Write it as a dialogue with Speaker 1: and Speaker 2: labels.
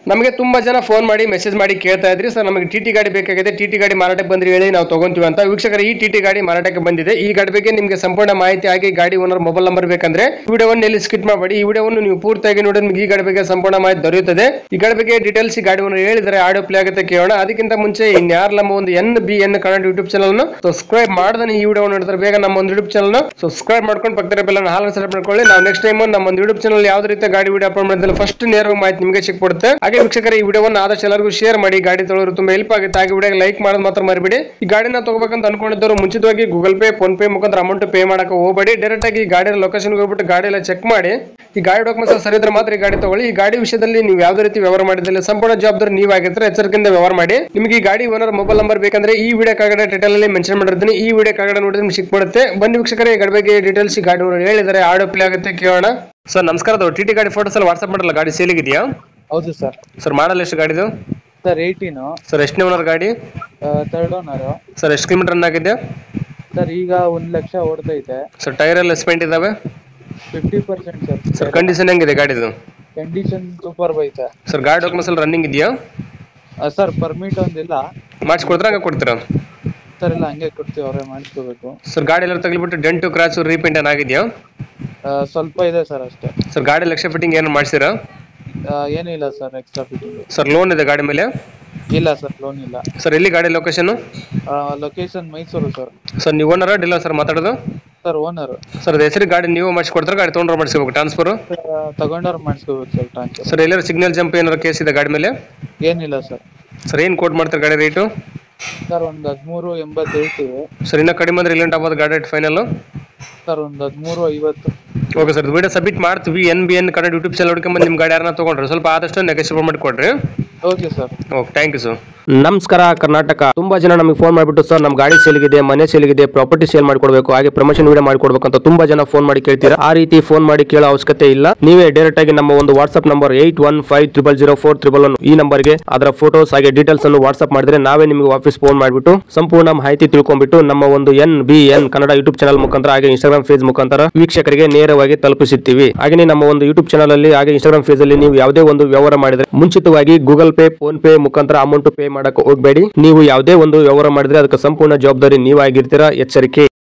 Speaker 1: ನಮಗೆ ತುಂಬಾ ಜನ ಫೋನ್ ಮಾಡಿ ಮೆಸೇಜ್ ಮಾಡಿ ಕೇಳ್ತಾ ಇದ್ರಿ ಸರ್ ನಮಗೆ ಟಿ ಟಿ ಗಾಡಿ ಬೇಕಾಗಿದೆ ಟಿ ಟಿ ಗಾಡಿ ಮಾರಾಟಕ್ಕೆ ಬಂದ್ರೆ ಹೇಳಿ ನಾವು ತಗೊಂತೀವಿ ಅಂತ ವೀಕ್ಷಕರ ಈ ಟಿ ಟಿ ಗಾಡಿ ಮಾರಾಟಕ್ಕೆ ಬಂದಿದೆ ಈ ಗಾಡಿ ಬಗ್ಗೆ ನಿಮಗೆ ಸಂಪೂರ್ಣ ಮಾಹಿತಿ ಆಗಿ ಗಾಡಿ ಓನರ್ ಮೊಬೈಲ್ ನಂಬರ್ ಬೇಕಂದ್ರೆ ವಿಡಿಯೋವನ್ನು ಎಲ್ಲಿ ಸ್ಕಿಟ್ ಮಾಡಬೇಡಿ ಈ ವಿಡಿಯೋವನ್ನು ನೀವು ಪೂರ್ತಿಯಾಗಿ ನೋಡಿ ನಿಮಗೆ ಈ ಗಾಡಿ ಬಗ್ಗೆ ಸಂಪೂರ್ಣ ಮಾಹಿತಿ ದೊರೆಯುತ್ತದೆ ಈ ಗಾಡಿ ಬಗ್ಗೆ ಡೀಟೇಲ್ಸ್ ಈ ಗಾಡಿ ಓನರ್ ಹೇಳಿದರೆ ಆಡಿಯೋ ಪ್ಲೇ ಆಗುತ್ತೆ ಕೇಳೋಣ ಅದಕ್ಕಿಂತ ಮುಂಚೆ ಇನ್ಯಾರು ನಮ್ಮ ಒಂದು N B N Kannada YouTube channel subscribe ಮಾಡದನೆ ಈ ವಿಡಿಯೋ ನೋಡಿದ್ರೆ ಬೇಗ ನಮ್ಮ ಒಂದು ಯೂಟ್ಯೂಬ್ ಚಾನಲ್ ಸಬ್ಸ್ಕ್ರೈಬ್ ಮಾಡ್ಕೊಂಡು ಪಕ್ಕದ ಬೆಲ್ಲ ಹಾಲ್ ಸೆಲೆಕ್ಟ್ ಮಾಡ್ಕೊಳ್ಳಿ ನಾವು ನೆಕ್ಸ್ಟ್ ಟೈಮ್ ನಮ್ಮ ಒಂದು ಯೂಟ್ಯೂಬ್ ಚಾನಲ್ ಯಾವ್ದು ರೀತಿಯ ಗಾಡಿ ವಿಡಿಯೋ ಅಪ್ಲೋಡ್ ಮಾಡಿದ್ರೆ ಫಸ್ಟ್ ನೇರವಾಗಿ ಮಾಹಿತಿ ನಿಮಗೆ ಸಿಕ್ಬಿಡುತ್ತೆ ಹಾಗೆ ವೀಕ್ಷಕರ ಈ ವಿಡಿಯೋವನ್ನು ಆದಷ್ಟು ಎಲ್ಲರಿಗೂ ಶೇರ್ ಮಾಡಿ ಗಾಡಿ ತೊಗೊಳ್ಳೋರು ತುಂಬಾ ಹೆಲ್ಪ್ ಆಗುತ್ತೆ ಹಾಗೆ ವಿಡಿಯೋ ಲೈಕ್ ಮಾಡೋದು ಮಾತ್ರ ಮರಿಬೇಡಿ ಈ ಗಾಡಿನ ತಗೋಬೇಕಂತ ಅನ್ಕೊಂಡಿದ್ದವರು ಮುಂಚಿತವಾಗಿ ಗೂಗಲ್ ಪೇ ಫೋನ್ ಪೇ ಮುಖಾಂತರ ಅಮೌಂಟ್ ಪೇ ಮಾಡಕ್ಕೆ ಹೋಗಬೇಡಿ ಡೈರೆಕ್ಟ್ ಆಗಿ ಈ ಗಾಡಿಯ ಲೊಕೇಶನ್ ಹೋಗ್ಬಿಟ್ಟು ಗಾಡಿ ಎಲ್ಲ ಚೆಕ್ ಮಾಡಿ ಈ ಗಾಡಿ ಡಾಕ್ಯುಮೆಂಟ್ಸ್ ಸರಿ ಇದ್ರೆ ಮಾತ್ರ ಈ ಗಾಡಿ ತಗೊಳ್ಳಿ ಈ ಗಾಡಿ ವಿಷಯದಲ್ಲಿ ನೀವು ಯಾವುದೇ ರೀತಿ ವ್ಯವಹಾರ ಮಾಡಿದ್ರೆ ಸಂಪೂರ್ಣ ಜವಾಬ್ದಾರಿ ನೀವಾಗಿರ್ತಾರೆ ಎಚ್ಚರಿಕೆಯಿಂದ ವ್ಯವಹಾರ ಮಾಡಿ ನಿಮಗೆ ಈ ಗಾಡಿ ಓನರ್ ಮೊಬೈಲ್ ನಂಬರ್ ಬೇಕಂದ್ರೆ ಈ ವಿಡಿಯೋ ಕಾಗಡೆ ಟೈಟಲ್ ಅಲ್ಲಿ ಮೆನ್ಷನ್ ಮಾಡಿರ್ತೀನಿ ಈ ವಿಡಿಯೋ ಕಾಗಡೆ ನೋಡಿದ್ರೆ ನಿಮ್ಗೆ ಸಿಕ್ಬಿಡುತ್ತೆ ಬನ್ನಿ ವೀಕ್ಷಕರೇ ಈ ಗಾಡಿ ಬಗ್ಗೆ ಡೀಟೇಲ್ಸ್ ಈ ಗಾಡಿ ಓನರ್ ಹೇಳಿದ್ದಾರೆ ಆಡಿಯೋ ಪ್ಲೇ ಆಗುತ್ತೆ ಕೇಳೋಣ ಸರ್ ನಮಸ್ಕಾರ ಟಿ ಟಿ ಗಾಡಿ ಫೋಟೋಸ್ ಅಲ್ಲಿ ವಾಟ್ಸ್ಆಪ್ ಮಾಡಲ್ಲ ಗಾಡಿ ಸೇಲಿಗಿದೆಯಾ
Speaker 2: ಹೌದು ಸರ್
Speaker 1: ಸರ್ ಮಾಡಲ್ ಎಷ್ಟು ಗಾಡಿದು
Speaker 2: ಸರ್ ಏಯ್ಟೀನು
Speaker 1: ಸರ್ ಎಷ್ಟನೇ ಓನರ್ ಗಾಡಿ
Speaker 2: ತರ್ಡ್ ಓನರು
Speaker 1: ಸರ್ ಎಷ್ಟು ಕಿಲೋಮೀಟರ್ ರನ್ ಆಗಿದೆ
Speaker 2: ಸರ್ ಈಗ ಒಂದು ಲಕ್ಷ ಓಡ್ತೈತೆ
Speaker 1: ಸರ್ ಟೈರ್ ಎಲ್ಲ ಸ್ಪೆಂಟ್ ಇದಾವೆ
Speaker 2: fifty percent sir
Speaker 1: sir condition ಹೆಂಗಿದೆ ಗಾಡಿದು
Speaker 2: ಕಂಡೀಷನ್ ಸೂಪರ್ ಬೈತೆ
Speaker 1: ಸರ್ ಗಾಡಿ ಡಾಕ್ಯುಮೆಂಟ್ಸ್ ಅಲ್ಲಿ ರನ್ನಿಂಗ್ ಇದೆಯಾ
Speaker 2: ಸರ್ ಪರ್ಮಿಟ್ ಒಂದಿಲ್ಲ
Speaker 1: ಮಾಡಿಸ್ಕೊಡ್ತಾರೆ ಹಂಗೆ ಕೊಡ್ತೀರಾ
Speaker 2: ಸರ್ ಇಲ್ಲ ಹಂಗೆ ಕೊಡ್ತೀವಿ ಅವರೇ ಮಾಡಿಸ್ಕೋಬೇಕು
Speaker 1: ಸರ್ ಗಾಡಿ ಎಲ್ಲ ತಗ್ಲಿಬಿಟ್ಟು ಡೆಂಟು ಕ್ರಾಚು ರೀಪೇಂಟ್ ಏನಾಗಿದೆಯಾ
Speaker 2: ಸ್ವಲ್ಪ ಇದೆ ಸರ್ ಅಷ್ಟೇ
Speaker 1: ಸರ್ ಗಾಡಿ ಲಕ್ಷ ಫಿಟ್ಟಿಂಗ್ ಏನು ಮಾಡಿಸಿರಾ
Speaker 2: ಆ, ಏನಿಲ್ಲ sir extra fitting
Speaker 1: sir loan ಇದೆ ಗಾಡಿ ಮೇಲೆ
Speaker 2: ಇಲ್ಲ ಸರ್ ಲೋನ್ ಇಲ್ಲ
Speaker 1: ಸರ್ ಎಲ್ಲಿ ಗಾಡಿ location
Speaker 2: location Mysuru sir
Speaker 1: sir ನೀವು ಓನರ ಡೀಲರ್ ಸರ್ ಮಾತಾಡೋದು
Speaker 2: ಸರ್ ಓನರು
Speaker 1: ಸರ್ ಅದು ಹೆಸರು ಗಾಡಿ ನೀವು ಮಾಡಿಸ್ಕೊಡ್ತಾರೆ ಗಾಡಿ ತೊಗೊಂಡ್ರೆ ಮಾಡಿಸ್ಕೋಬೇಕು ಟ್ರಾನ್ಸ್ಫರ್
Speaker 2: ತಗೊಂಡವ್ರು ಮಾಡಿಸ್ಕೋಬೇಕು ಸರ್ ಟ್ರಾನ್ಸ್ಫರ್
Speaker 1: ಸರ್ ಎಲ್ಲರೂ ಸಿಗ್ನಲ್ ಜಂಪ್ ಏನಾರು ಕೇಸ್ ಇದೆ ಗಾಡಿ ಮೇಲೆ
Speaker 2: ಏನಿಲ್ಲ ಸರ್
Speaker 1: ಸರ್ ಏನು ಕೋಟ್ ಮಾಡ್ತಾರೆ ಗಾಡಿ ರೇಟು
Speaker 2: ಸರ್ ಒಂದು ಹದಿಮೂರು ಎಂಬತ್ತು ಹೇಳ್ತೀವಿ
Speaker 1: ಸರ್ ಇನ್ನೂ ಕಡಿಮೆ ಅಂದ್ರೆ ಇಲ್ಲಂಟ್ ಆಗ್ಬೋದು ಗಾಡಿ ರೇಟ್ ಫೈನಲ್
Speaker 2: ಸರ್ ಒಂದು ಹದಿಮೂರು ಐವತ್ತು
Speaker 1: ಓಕೆ ಸರ್ ವಿಡಿಯೋ ಸಬ್ಮಿಟ್ ಮಾಡ್ತೀವಿ N B N Kannada YouTube channel ಹುಡ್ಕೊಂಬಂದು ನಿಮ್ಮ ಗಾಡಿ ಯಾರನ್ನ ತೊಗೊಂಡ್ರೆ ಸ್ವಲ್ಪ ಆದಷ್ಟು ನೆಗೆಸಿಬಲ್ ಮಾಡಿಕೊಡ್ರಿ
Speaker 2: okay sir
Speaker 1: okay thank you sir
Speaker 3: ನಮಸ್ಕಾರ ಕರ್ನಾಟಕ ತುಂಬಾ ಜನ ನಮಗೆ ಫೋನ್ ಮಾಡಿಬಿಟ್ಟು ಸರ್ ನಮ್ಮ ಗಾಡಿ ಸೇಲ್ಗಿದೆ ಮನೆ ಸೇಲ್ಗಿದೆ ಪ್ರಾಪರ್ಟಿ ಸೇಲ್ ಮಾಡ್ಕೊಡ್ಬೇಕು ಹಾಗೆ ಪ್ರಮೋಷನ್ ವಿಡಿಯೋ ಮಾಡ್ಕೊಡ್ಬೇಕು ಅಂತ ತುಂಬಾ ಜನ ಫೋನ್ ಮಾಡಿ ಕೇಳ್ತೀರಾ ಆ ರೀತಿ ಫೋನ್ ಮಾಡಿ ಕೇಳೋ ಅವಶ್ಯಕತೆ ಇಲ್ಲ ನೀವೇ ಡೈರೆಕ್ಟ್ ಆಗಿ ನಮ್ಮ ಒಂದು WhatsApp number eight one five triple zero four triple one ಈ ನಂಬರ್ಗೆ ಅದರ ಫೋಟೋಸ್ ಹಾಗೆ ಡೀಟೇಲ್ಸ್ ಅನ್ನು ವಾಟ್ಸ್ಆಪ್ ಮಾಡಿದ್ರೆ ನಾವೇ ನಿಮಗೆ ವಾಪಸ್ ಫೋನ್ ಮಾಡಿಬಿಟ್ಟು ಸಂಪೂರ್ಣ ಮಾಹಿತಿ ತಿಳ್ಕೊಂಡ್ಬಿಟ್ಟು ನಮ್ಮ ಒಂದು N B N Kannada YouTube channel ಮುಖಾಂತರ ಹಾಗೆ ಇನ್ಸ್ಟಾಗ್ರಾಮ್ ಫೇಸ್ ಮುಖಾಂತರ ವೀಕ್ಷಕರಿಗೆ ನೇರವಾಗಿ ತಲುಪಿಸುತ್ತೀವಿ ಹಾಗೆ ನಮ್ಮ ಒಂದು ಯೂಟ್ಯೂಬ್ ಚಾನಲ್ ಅಲ್ಲಿ ಹಾಗೆ ಇನ್ಸ್ಟಾಗ್ರಾಮ್ ಫೇಸ್ ಅಲ್ಲಿ ನೀವು ಯಾವುದೇ ಒಂದು ವ್ಯವಹಾರ ಮಾಡಿದ್ರೆ ಮುಂಚಿತವಾಗಿ ಗೂಗಲ್ ಪೇ ಫೋನ್ ಪೇ ಮುಖಾಂತರ ಅಮೌಂಟ್ ಪೇ ಮಾಡಕ್ಕೆ ಹೋಗಬೇಡಿ ನೀವು ಯಾವುದೇ ಒಂದು ವ್ಯವಹಾರ ಮಾಡಿದ್ರೆ ಅದಕ್ಕೆ ಸಂಪೂರ್ಣ ಜವಾಬ್ದಾರಿ ನೀವಾಗಿರ್ತೀರಾ ಎಚ್ಚರಿಕೆ